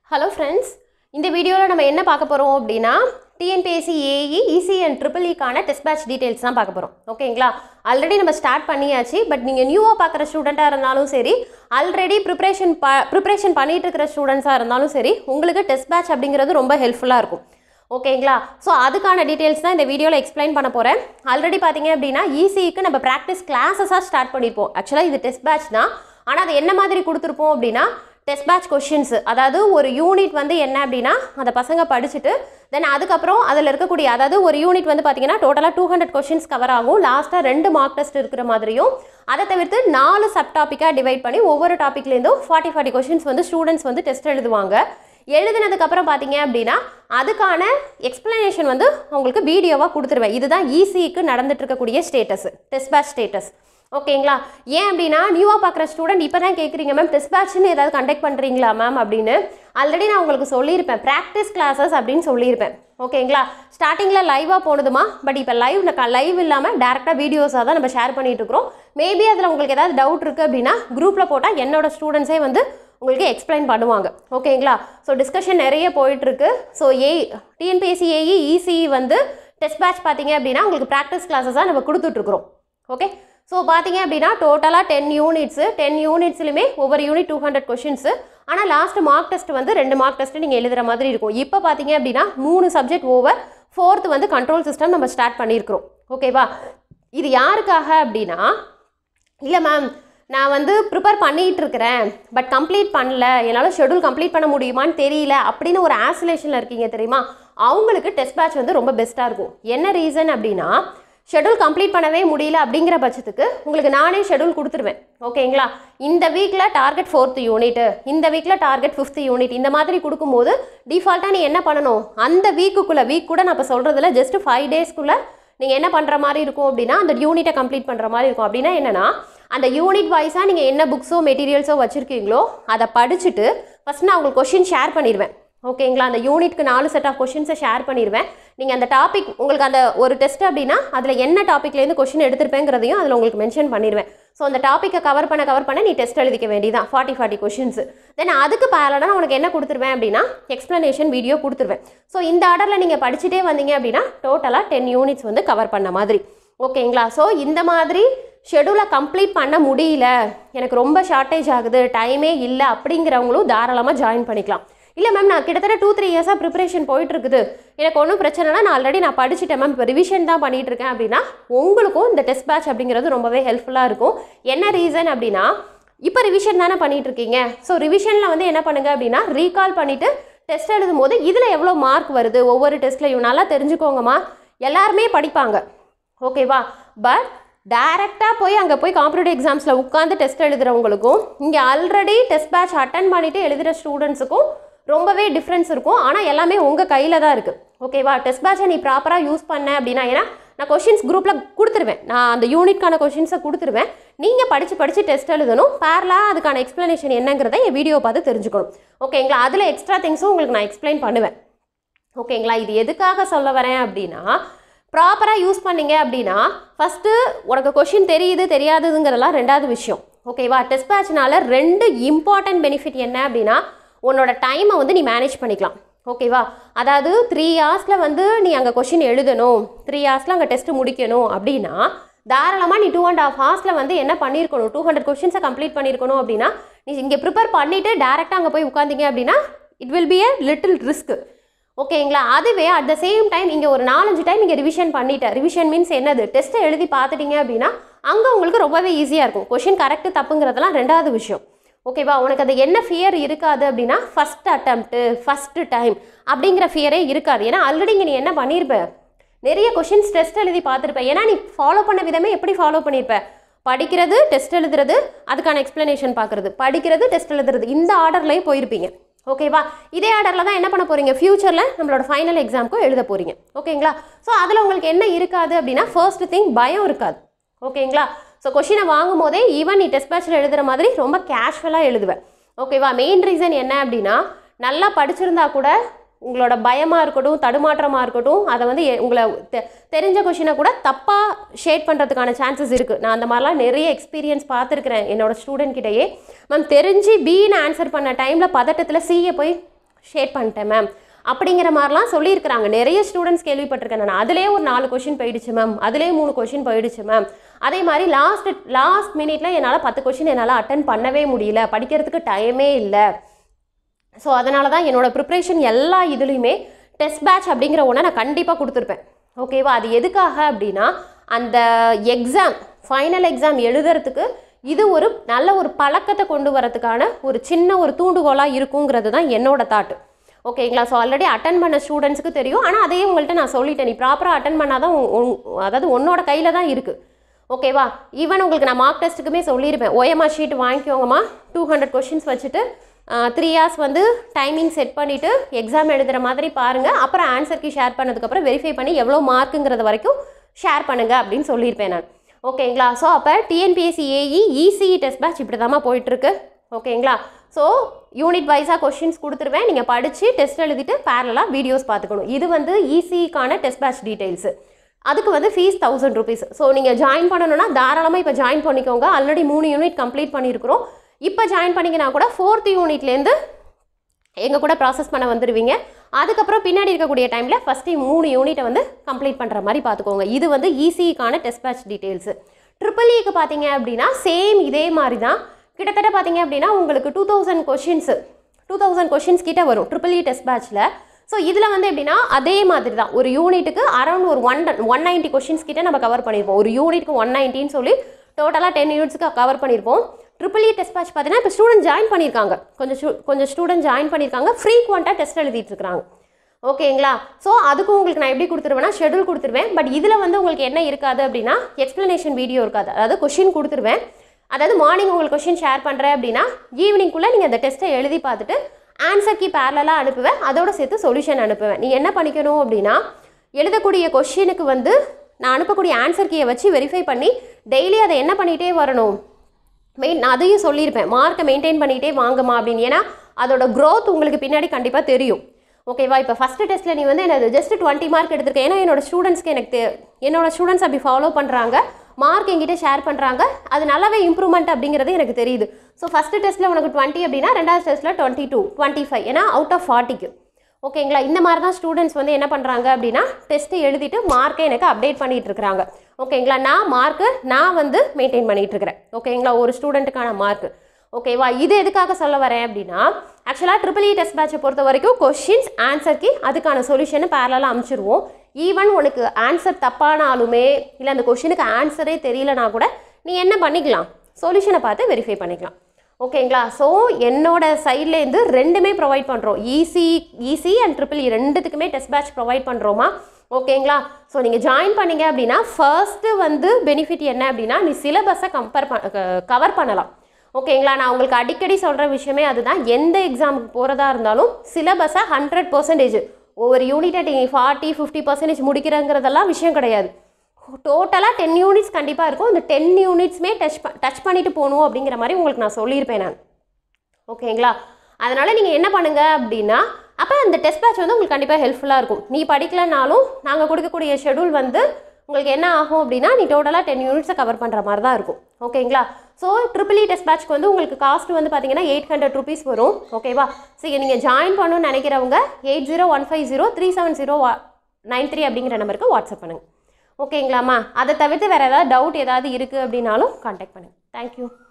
hello friends இந்த வீடியோவில் நம்ம என்ன பார்க்க போகிறோம் அப்படின்னா TNPSC AE EC and triple இக்கான டெஸ்ட் பேட்ச் டீட்டெயில்ஸ் தான் பார்க்க போகிறோம் ஓகேங்களா ஆல்ரெடி நம்ம ஸ்டார்ட் பண்ணியாச்சு பட் நீங்கள் நியூவாக பார்க்குற ஸ்டூடெண்ட்டாக இருந்தாலும் சரி ஆல்ரெடி ப்ரிப்ரேஷன் ப ப்ரிப்ரேஷன் பண்ணிட்டு இருக்கிற ஸ்டூடெண்ட்ஸாக இருந்தாலும் சரி உங்களுக்கு டெஸ்ட் பேட்ச் அப்படிங்கிறது ரொம்ப ஹெல்ப்ஃபுல்லாக இருக்கும் ஓகேங்களா ஸோ அதுக்கான டீட்டெயில்ஸ் தான் இந்த வீடியோவில் எக்ஸ்பிளைன் பண்ண போகிறேன் ஆல்ரெடி பார்த்தீங்க அப்படின்னா ஈஸிக்கு நம்ம ப்ராக்டிஸ் கிளாஸஸாக ஸ்டார்ட் பண்ணியிருப்போம் ஆக்சுவலாக இது டெஸ்ட் பேட்ச் தான் ஆனால் அது என்ன மாதிரி கொடுத்துருப்போம் அப்படின்னா டெஸ்ட் பேட்ச் கொஷின்ஸ் அதாவது ஒரு யூனிட் வந்து என்ன அப்படின்னா அந்த பசங்க படிச்சுட்டு தென் அதுக்கப்புறம் அதில் இருக்கக்கூடிய அதாவது ஒரு யூனிட் வந்து பார்த்தீங்கன்னா டோட்டலாக டூ ஹண்ட்ரட் கொஷின்ஸ் கவர் ஆகும் லாஸ்ட்டாக ரெண்டு மார்க் டெஸ்ட் இருக்கிற மாதிரியும் அதை தவிர்த்து நாலு சப் டாப்பிக்காக டிவைட் பண்ணி ஒவ்வொரு டாப்பிக்லேருந்தும் ஃபார்ட்டி ஃபார்ட்டி கொஷின்ஸ் வந்து ஸ்டூடெண்ட்ஸ் வந்து டெஸ்ட் எழுதுவாங்க எழுதினதுக்கப்புறம் பார்த்தீங்க அப்படின்னா அதுக்கான எக்ஸ்ப்ளனேஷன் வந்து உங்களுக்கு வீடியோவாக கொடுத்துருவேன் இதுதான் ஈஸிக்கு நடந்துட்டு இருக்கக்கூடிய ஸ்டேட்டஸ் டெஸ்ட் பேட்ச் ஸ்டேட்டஸ் ஓகேங்களா ஏன் அப்படின்னா நியூவாக பார்க்குற ஸ்டூடெண்ட் இப்போ தான் கேட்குறீங்க மேம் டெஸ்ட் பேட்ச்னு ஏதாவது கண்டக்ட் பண்ணுறீங்களா மேம் அப்படின்னு ஆல்ரெடி நான் உங்களுக்கு சொல்லியிருப்பேன் ப்ராக்டிஸ் கிளாஸஸ் அப்படின்னு சொல்லியிருப்பேன் ஓகேங்களா ஸ்டார்டிங்கில் லைவாக போனதுமா பட் இப்போ லைவ் லைவ் இல்லாமல் டேரெக்டாக வீடியோஸாக தான் நம்ம ஷேர் பண்ணிட்டு இருக்கிறோம் மேபி அதில் உங்களுக்கு ஏதாவது டவுட் இருக்குது அப்படின்னா குரூப்பில் போட்டால் என்னோட ஸ்டூடெண்ட்ஸே வந்து உங்களுக்கு எக்ஸ்பிளைன் பண்ணுவாங்க ஓகேங்களா ஸோ டிஸ்கஷன் நிறைய போயிட்டுருக்கு so A TNPSC AE EC வந்து டெஸ்ட் பேட்ச் பார்த்தீங்க அப்படின்னா உங்களுக்கு ப்ராக்டிஸ் கிளாஸஸாக நம்ம கொடுத்துட்ருக்குறோம் ஓகே ஸோ பார்த்தீங்க அப்படின்னா டோட்டலாக டென் யூனிட்ஸு டென் யூனிட்ஸ்லையுமே ஒவ்வொரு யூனிட் டூ ஹண்ட்ரட் கொஷின்ஸு ஆனால் லாஸ்ட் மார்க் டெஸ்ட் வந்து ரெண்டு மார்க் டெஸ்ட்டு நீங்கள் எழுதுகிற மாதிரி இருக்கும் இப்போ பார்த்தீங்க அப்படின்னா மூணு சப்ஜெக்ட் ஓவர் ஃபோர்த் வந்து கண்ட்ரோல் சிஸ்டம் நம்ம ஸ்டார்ட் பண்ணியிருக்கிறோம் ஓகேவா இது யாருக்காக அப்படின்னா இல்லை மேம் நான் வந்து ப்ரிப்பேர் பண்ணிகிட்டு இருக்கிறேன் பட் கம்ப்ளீட் பண்ணல என்னால் ஷெடியூல் கம்ப்ளீட் பண்ண முடியுமான்னு தெரியல அப்படின்னு ஒரு ஆசிலேஷனில் இருக்கீங்க தெரியுமா அவங்களுக்கு டெஸ்ட் பேட்ச் வந்து ரொம்ப பெஸ்ட்டாக இருக்கும் என்ன ரீசன் அப்படின்னா ஷெடியூல் கம்ப்ளீட் பண்ணவே முடியல அப்படிங்கிற பட்சத்துக்கு உங்களுக்கு நானே ஷெடியூல் கொடுத்துருவேன் ஓகேங்களா இந்த வீக்கில் டார்கெட் ஃபோர்த் யூனிட் இந்த வீக்கில் டார்கெட் ஃபிஃப்த் யூனிட் இந்த மாதிரி கொடுக்கும்போது டிஃபால்ட்டாக நீ என்ன பண்ணணும் அந்த வீக்குக்குள்ளே வீக் கூட நான் இப்போ சொல்கிறதுல ஜஸ்ட் ஃபைவ் டேஸ்க்குள்ளே நீங்கள் என்ன பண்ணுற மாதிரி இருக்கும் அப்படின்னா அந்த யூனிட்டை கம்ப்ளீட் பண்ணுற மாதிரி இருக்கும் அப்படின்னா என்னென்னா அந்த யூனிட் வைஸாக நீங்கள் என்ன புக்ஸோ மெட்டீரியல்ஸோ வச்சுருக்கீங்களோ அதை படிச்சுட்டு ஃபஸ்ட் நான் உங்களுக்கு கொஷின் ஷேர் பண்ணிடுவேன் ஓகேங்களா அந்த யூனிட்க்கு நாலு செட் ஆஃப் கொஷின்ஸை ஷேர் பண்ணிடுவேன் நீங்கள் அந்த டாபிக் உங்களுக்கு அந்த ஒரு டெஸ்ட் அப்படின்னா அதில் என்ன டாப்பிக்லேருந்து கொஷின் எடுத்திருப்பேங்கிறதையும் அதில் உங்களுக்கு மென்ஷன் பண்ணிடுவேன் ஸோ அந்த டாப்பிக்கை கவர் பண்ண கவர் பண்ண நீ டெஸ்ட் எழுதிக்க வேண்டியதான் ஃபார்ட்டி ஃபார்ட்டி கொஷின்ஸ் தென் அதுக்கு பேரலாக உனக்கு என்ன கொடுத்துருவேன் அப்படின்னா எக்ஸ்ப்ளனேஷன் வீடியோ கொடுத்துருவேன் ஸோ இந்த ஆர்டரில் நீங்கள் படிச்சுட்டே வந்தீங்க அப்படின்னா டோட்டலாக டென் யூனிட்ஸ் வந்து கவர் பண்ண மாதிரி ஓகேங்களா ஸோ இந்த மாதிரி ஷெடியூலை கம்ப்ளீட் பண்ண முடியல எனக்கு ரொம்ப ஷார்ட்டேஜ் ஆகுது டைமே இல்லை அப்படிங்கிறவங்களும் தாராளமாக ஜாயின் பண்ணிக்கலாம் இல்லை மேம் நான் கிட்டத்தட்ட டூ த்ரீ இயர்ஸாக ப்ரிப்பரேஷன் போயிட்டுருக்குது எனக்கு ஒன்றும் பிரச்சனைனா நான் ஆல்ரெடி நான் படிச்சுட்டேன் மேம் இப்போ ரிவிஷன் தான் பண்ணிகிட்டு இருக்கேன் அப்படின்னா உங்களுக்கும் இந்த டெஸ்ட் பேட்ச் அப்படிங்கிறது ரொம்பவே ஹெல்ப்ஃபுல்லாக இருக்கும் என்ன ரீசன் அப்படின்னா இப்போ ரிவிஷன் தானே பண்ணிகிட்டு இருக்கீங்க ஸோ ரிவிஷனில் வந்து என்ன பண்ணுங்க அப்படின்னா ரீகால் பண்ணிவிட்டு டெஸ்ட் எழுதும் போது இதில் எவ்வளோ மார்க் வருது ஒவ்வொரு டெஸ்ட்லையும் நல்லா தெரிஞ்சுக்கோங்கம்மா எல்லாருமே படிப்பாங்க ஓகேவா பட் டேரெக்டாக போய் அங்கே போய் காம்படிட்டிவ் எக்ஸாம்ஸில் உட்காந்து டெஸ்ட் எழுதுறவங்களுக்கும் இங்கே ஆல்ரெடி டெஸ்ட் பேட்ச் அட்டன் பண்ணிவிட்டு எழுதுகிற ஸ்டூடெண்ட்ஸுக்கும் ரொம்பவே டிஃப்ரென்ஸ் இருக்கும் ஆனால் எல்லாமே உங்கள் கையில் தான் இருக்குது ஓகேவா டெஸ்ட் பேட்சை நீ ப்ராப்பராக யூஸ் பண்ண அப்படின்னா ஏன்னா நான் கொஷின்ஸ் குரூப்பில் கொடுத்துருவேன் நான் அந்த யூனிட்கான கொஷின்ஸை கொடுத்துருவேன் நீங்கள் படித்து படித்து டெஸ்ட் எழுதணும் பேரலாக அதுக்கான எக்ஸ்ப்ளனேஷன் என்னங்கிறத என் வீடியோ பார்த்து தெரிஞ்சுக்கணும் ஓகேங்களா அதில் எக்ஸ்ட்ரா திங்ஸும் உங்களுக்கு நான் எக்ஸ்பிளைன் பண்ணுவேன் ஓகேங்களா இது எதுக்காக சொல்ல வரேன் அப்படின்னா ப்ராப்பராக யூஸ் பண்ணீங்க அப்படின்னா ஃபஸ்ட்டு உனக்கு கொஷின் தெரியுது தெரியாதுங்கிறதெல்லாம் ரெண்டாவது விஷயம் ஓகேவா டெஸ்ட் பேட்ச்னால ரெண்டு இம்பார்ட்டன்ட் பெனிஃபிட் என்ன அப்படின்னா உன்னோட டைமை வந்து நீ மேனேஜ் பண்ணிக்கலாம் ஓகேவா அதாவது த்ரீ ஹார்ஸில் வந்து நீ அங்கே கொஷின் எழுதணும் த்ரீ ஹார்ஸில் அங்கே டெஸ்ட் முடிக்கணும் அப்படின்னா தாராளமாக நீ டூ அண்ட் ஹாஃப் ஹார்ஸில் வந்து என்ன பண்ணியிருக்கணும் டூ ஹண்ட்ரட் கொஷின்ஸை கம்ப்ளீட் பண்ணியிருக்கணும் அப்படின்னா நீ இங்கே ப்ரிப்பேர் பண்ணிவிட்டு டேரெக்டாக அங்கே போய் உட்காந்திங்க அப்படின்னா it will be a little risk ஓகேங்களா அதுவே அட் த சேம் டைம் இங்கே ஒரு நாலஞ்சு டைம் இங்கே ரிவிஷன் பண்ணிட்டேன் ரிவிஷன் மீன்ஸ் என்னது டெஸ்ட்டை எழுதி பார்த்துட்டீங்க அப்படின்னா அங்கே உங்களுக்கு ரொம்பவே ஈஸியாக இருக்கும் கொஷின் கரெக்டு தப்புங்கிறதெல்லாம் ரெண்டாவது விஷயம் ஓகேவா உனக்கு அது என்ன ஃபியர் இருக்காது அப்படின்னா ஃபஸ்ட் அட்டம்ப்ட்டு ஃபஸ்ட்டு டைம் அப்படிங்கிற ஃபியரே இருக்காது ஏன்னா ஆல்ரெடி இங்கே நீ என்ன பண்ணியிருப்ப நிறைய கொஷின்ஸ் டெஸ்ட் எழுதி பார்த்துருப்ப ஏன்னா நீ ஃபாலோ பண்ண விதமே எப்படி ஃபாலோ பண்ணியிருப்ப படிக்கிறது டெஸ்ட் எழுதுறது அதுக்கான எக்ஸ்ப்ளனேஷன் பார்க்குறது படிக்கிறது டெஸ்ட் எழுதுறது இந்த ஆர்டர்லேயே போயிருப்பீங்க ஓகேவா இதே ஆர்டரில் தான் என்ன பண்ண போகிறீங்க ஃப்யூச்சரில் நம்மளோட ஃபைனல் எக்ஸாமுக்கும் எழுத போகிறீங்க ஓகேங்களா ஸோ அதில் உங்களுக்கு என்ன இருக்காது அப்படின்னா ஃபர்ஸ்ட் திங் பயம் இருக்காது ஓகேங்களா ஸோ கொஷினை வாங்கும் போதே ஈவன் நீ டெஸ்ட் பேட்சில் எழுதுகிற மாதிரி ரொம்ப கேஷுவலாக எழுதுவேன் ஓகேவா மெயின் ரீசன் என்ன அப்படின்னா நல்லா படிச்சிருந்தா கூட உங்களோட பயமாக இருக்கட்டும் தடுமாற்றமாக இருக்கட்டும் அதை வந்து எ- உங்களை தெ- தெரிஞ்ச கொஷினை கூட தப்பாக ஷேட் பண்ணுறதுக்கான சான்சஸ் இருக்குது நான் அந்த மாதிரிலாம் நிறைய எக்ஸ்பீரியன்ஸ் பார்த்துருக்குறேன் என்னோட ஸ்டூடெண்ட் கிட்டயே மேம் தெரிஞ்சு பின்னு ஆன்சர் பண்ண டைமில் பதட்டத்தில் சியை போய் ஷேர் பண்ணிட்டேன் மேம் அப்படிங்கிற மாதிரிலாம் சொல்லியிருக்கிறாங்க நிறைய ஸ்டூடெண்ட்ஸ் கேள்விப்பட்டிருக்கேன் நான் அதிலே ஒரு நாலு கொஷின் போயிடுச்சு மேம் அதிலே மூணு கொஷின் போயிடுச்சு மேம் அதே மாதிரி லாஸ்ட் லாஸ்ட் மினிட்ல என்னால் பத்து கொஷின் என்னால் அட்டன் பண்ணவே முடியல படிக்கிறதுக்கு டைமே இல்லை ஸோ அதனால தான் என்னோட ப்ரிப்ரேஷன் எல்லா இதுலேயுமே டெஸ்ட் பேட்ச் அப்படிங்கிற ஒன்றை நான் கண்டிப்பாக கொடுத்துருப்பேன் ஓகேவா அது எதுக்காக அப்படின்னா அந்த எக்ஸாம் ஃபைனல் எக்ஸாம் எழுதுறதுக்கு இது ஒரு நல்ல ஒரு பழக்கத்தை கொண்டு வரதுக்கான ஒரு சின்ன ஒரு தூண்டுகோலாக இருக்குங்கிறது தான் என்னோட தாட்டு ஓகேங்களா ஸோ ஆல்ரெடி அட்டன் பண்ண ஸ்டூடெண்ட்ஸுக்கு தெரியும் ஆனால் அதையே உங்கள்கிட்ட நான் சொல்லிட்டேன் நீ ப்ராப்பராக அட்டன் பண்ணால் தான் அதாவது உன்னோட கையில் தான் இருக்குது ஓகேவா ஈவன் உங்களுக்கு நான் மார்க் டெஸ்ட்டுக்குமே சொல்லியிருப்பேன் ஓஎம்ஆர் ஷீட் வாங்கிக்கோங்கம்மா டூ ஹண்ட்ரட் கொஷின்ஸ் வச்சுட்டு த்ரீ ஹார்ஸ் வந்து டைமிங் செட் பண்ணிவிட்டு எக்ஸாம் எழுதுகிற மாதிரி பாருங்கள் அப்புறம் ஆன்சருக்கு ஷேர் பண்ணதுக்கப்புறம் வெரிஃபை பண்ணி எவ்வளோ மார்க்குங்கிறது வரைக்கும் ஷேர் பண்ணுங்கள் அப்படின்னு சொல்லியிருப்பேன் நான் ஓகேங்களா ஸோ அப்போ TNPSC AE ECE test batch இப்படி தாம்மா போயிட்டுருக்கு ஓகேங்களா ஸோ யூனிட் வைஸாக கொஷின்ஸ் கொடுத்துருவேன் நீங்கள் படித்து டெஸ்ட் எழுதிட்டு பேரலாக வீடியோஸ் பார்த்துக்கணும் இது வந்து இசிஇக்கான டெஸ்ட் பேட்ச் டீட்டெயில்ஸு அதுக்கு வந்து ஃபீஸ் தௌசண்ட் ருபீஸ் ஸோ நீங்கள் ஜாயின் பண்ணணும்னா தாராளமாக இப்போ ஜாயின் பண்ணிக்கோங்க ஆல்ரெடி மூணு யூனிட் கம்ப்ளீட் பண்ணியிருக்கிறோம் இப்போ ஜாயின் பண்ணிங்கன்னா கூட ஃபோர்த் யூனிட்லேருந்து எங்கள் கூட ப்ராசஸ் பண்ண வந்துடுவீங்க அதுக்கப்புறம் பின்னாடி இருக்கக்கூடிய டைமில் ஃபஸ்ட்டு மூணு யூனிட்டை வந்து கம்ப்ளீட் பண்ணுற மாதிரி பார்த்துக்கோங்க இது வந்து இசிஇக்கான டெஸ்ட் பேட்ச் டீட்டெயில்ஸு ட்ரிபிள் இக்கு பார்த்தீங்க அப்படின்னா சேம் இதே மாதிரி தான் கிட்டத்தட்ட பார்த்தீங்க அப்படின்னா உங்களுக்கு two thousand questions two thousand questions கிட்ட வரும் ட்ரிபிள் இ டெஸ்ட் பேட்ச்சில் ஸோ இதில் வந்து எப்படின்னா அதே மாதிரி தான் ஒரு யூனிட்டுக்கு அரௌண்ட் ஒரு ஒன் ஒன் நைன்ட்டி கொஷின்ஸ் கிட்ட நம்ம கவர் பண்ணியிருப்போம் ஒரு யூனிட்க்கு ஒன் நைன்ட்டின்னு சொல்லி டோட்டலாக டென் யூனிட்ஸ்க்கு கவர் பண்ணியிருப்போம் ட்ரிபிள் இ டெஸ்ட் பேட்ச் பார்த்தீங்கன்னா இப்போ ஸ்டூடெண்ட் ஜாயின் பண்ணியிருக்காங்க கொஞ்சம் stu- கொஞ்சம் ஸ்டூடெண்ட் ஜாயின் பண்ணியிருக்காங்க ஃப்ரீக்வெண்ட்டாக டெஸ்ட் எழுதிட்டு இருக்காங்க ஓகேங்களா ஸோ அதுக்கும் உங்களுக்கு நான் எப்படி கொடுத்துருவேன்னா ஷெடியூல் கொடுத்துருவேன் பட் இதில் வந்து உங்களுக்கு என்ன இருக்காது அப்படின்னா எக்ஸ்ப்ளனேஷன் வீடியோ இருக்காது அதாவது கொஷின் கொடுத்துருவேன் அதாவது மார்னிங் உங்களுக்கு கொஷின் ஷேர் பண்ணுறேன் அப்படின்னா ஈவினிங்குள்ளே நீங்கள் அந்த டெஸ்ட்டை எழுதி பார்த்துட்டு ஆன்சர் கீ பேரலாக அனுப்புவேன் அதோட சேர்த்து சொல்யூஷன் அனுப்புவேன் நீ என்ன பண்ணிக்கணும் அப்படின்னா எழுதக்கூடிய கொஷினுக்கு வந்து நான் அனுப்பக்கூடிய ஆன்சர் கீயை வச்சு வெரிஃபை பண்ணி டெய்லி அதை என்ன பண்ணிகிட்டே வரணும் மெயின் நான் அதையும் சொல்லியிருப்பேன் மார்க்கை மெயின்டைன் பண்ணிகிட்டே வாங்கம்மா அப்படின்னு ஏன்னா அதோட growth உங்களுக்கு பின்னாடி கண்டிப்பாக தெரியும் ஓகேவா இப்போ ஃபஸ்ட்டு டெஸ்ட்டில் நீ வந்து எனக்கு ஜஸ்ட் டுவெண்ட்டி மார்க் எடுத்திருக்கேன் ஏன்னா என்னோட ஸ்டூடெண்ட்ஸ்க்கு எனக்கு தெ- என்னோட ஸ்டூடெண்ட்ஸ் அப்படி ஃபாலோ பண்ணுறாங்க மார்க் என்கிட்ட ஷேர் பண்ணுறாங்க அது நல்லாவே இம்ப்ரூவ்மெண்ட் அப்படிங்கிறது எனக்கு தெரியுது ஸோ ஃபஸ்ட்டு டெஸ்ட்டில் உனக்கு டுவெண்ட்டி அப்படின்னா ரெண்டாவது டெஸ்ட்டில் டுவெண்ட்டி டூ டுவெண்ட்டி ஃபைவ் ஏன்னா அவுட் ஆஃப் ஃபார்ட்டிக்கு ஓகேங்களா இந்த மாதிரி தான் ஸ்டூடெண்ட்ஸ் வந்து என்ன பண்ணுறாங்க அப்படின்னா டெஸ்ட்டு எழுதிட்டு மார்க்கை எனக்கு அப்டேட் பண்ணிட்டு இருக்கிறாங்க ஓகேங்களா நான் மார்க்கு நான் வந்து மெயின்டைன் பண்ணிட்டு இருக்கிறேன் ஓகேங்களா ஒரு ஸ்டூடெண்ட்டுக்கான மார்க்கு ஓகேவா இது எதுக்காக சொல்ல வரேன் அப்படின்னா ஆக்சுவலாக ட்ரிபிள் இ டெஸ்ட் பேட்சை பொறுத்த வரைக்கும் கொஷின்ஸ் ஆன்சர்க்கு அதுக்கான சொல்யூஷனை பேரலாக அனுப்பிச்சிருவோம் ஈவன் உனக்கு ஆன்சர் தப்பானாலுமே இல்லை அந்த கொஷினுக்கு ஆன்சரே தெரியலனா கூட நீ என்ன பண்ணிக்கலாம் சொல்யூஷனை பார்த்து வெரிஃபை பண்ணிக்கலாம் ஓகேங்களா ஸோ என்னோட சைட்லேருந்து ரெண்டுமே ப்ரொவைட் பண்ணுறோம் easy easy and triple E ரெண்டுத்துக்குமே டெஸ்ட் பேட்ச் ப்ரொவைட் பண்ணுறோமா ஓகேங்களா ஸோ நீங்கள் ஜாயின் பண்ணீங்க அப்படின்னா ஃபர்ஸ்ட்டு வந்து பெனிஃபிட் என்ன அப்படின்னா நீ சிலபஸை கம்பேர் பண்ண கவர் பண்ணலாம் ஓகேங்களா நான் உங்களுக்கு அடிக்கடி சொல்கிற விஷயமே அதுதான் எந்த எக்ஸாமுக்கு போகிறதா இருந்தாலும் சிலபஸை ஹண்ட்ரட் பர்சன்டேஜ் ஒவ்வொரு யூனிட்டை நீங்கள் ஃபார்ட்டி ஃபிஃப்டி பர்சன்டேஜ் முடிக்கிறங்கிறதெல்லாம் விஷயம் கிடையாது டோட்டலாக டென் யூனிட்ஸ் கண்டிப்பாக இருக்கும் இந்த டென் யூனிட்ஸுமே டச் டச் பண்ணிட்டு போகணும் அப்படிங்கிற மாதிரி உங்களுக்கு நான் சொல்லியிருப்பேன் நான் ஓகேங்களா அதனால் நீங்கள் என்ன பண்ணுங்க அப்படின்னா அப்போ அந்த டெஸ்ட் பேட்ச் வந்து உங்களுக்கு கண்டிப்பாக ஹெல்ப்ஃபுல்லாக இருக்கும் நீ படிக்கலனாலும் நாங்கள் கொடுக்கக்கூடிய ஷெடியூல் வந்து உங்களுக்கு என்ன ஆகும் அப்படின்னா நீ டோட்டலாக டென் யூனிட்ஸை கவர் பண்ணுற மாதிரி தான் இருக்கும் ஓகேங்களா ஸோ ட்ரிபிள் இ டெஸ்ட் பேட்ச்க்கு வந்து உங்களுக்கு காஸ்ட் வந்து பார்த்தீங்கன்னா எயிட் ஹண்ட்ரட் ருபீஸ் வரும் ஓகேவா சரி நீங்கள் ஜாயின் பண்ணணும்னு நினைக்கிறவங்க eight zero one five zero three seven zero nine three அப்படிங்கிற நம்பருக்கு வாட்ஸ்அப் பண்ணுங்கள் ஓகேங்களாம்மா அதை தவிர்த்து வேறு ஏதாவது டவுட் ஏதாவது இருக்குது அப்படின்னாலும் காண்டாக்ட் பண்ணுங்கள் தேங்க்யூ